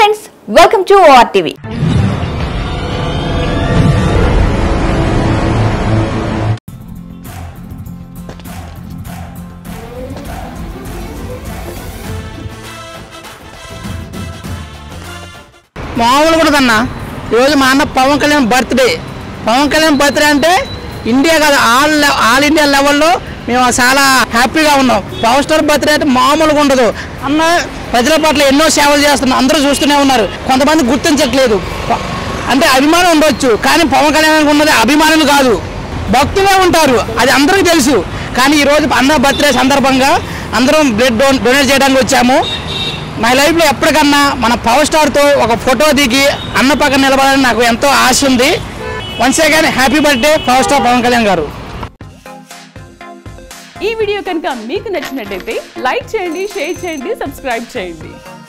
friends welcome to OR TV మామూలు కూడా అన్న ఈరోజు మా అన్న పవన్ కళ్యాణ్ బర్త్డే పవన్ కళ్యాణ్ బర్త్డే అంటే ఇండియా కాదు ఆల్ లె- ఆల్ ఇండియా లెవెల్లో మేము చాలా హ్యాపీగా ఉన్నాం పవర్ స్టార్ బర్త్డే అంటే మామూలుగా ఉండదు అన్న ప్రజల పట్ల ఎన్నో సేవలు చేస్తున్నాం అందరూ చూస్తూనే ఉన్నారు కొంతమంది గుర్తించట్లేదు ప- అంటే అభిమానం ఉండొచ్చు కానీ పవన్ కళ్యాణ్ ఉన్నది అభిమానులు కాదు భక్తులే ఉంటారు అది అందరికీ తెలుసు కానీ ఈరోజు అన్న బర్త్డే సందర్భంగా అందరం బ్లడ్ డొ డొనేట్ చేయడానికి వచ్చాము నా లైఫ్లో ఎప్పటికన్నా మన పవర్ స్టార్తో ఒక ఫోటో దిగి అన్న పక్కన నిలబడాలని నాకు ఎంతో ఆశ ఉంది once again happy birthday power star Pavan Kalyan గారు ఈ వీడియో కనుక మీకు నచ్చినట్టయితే లైక్ చేయండి షేర్ చేయండి సబ్స్క్రైబ్ చేయండి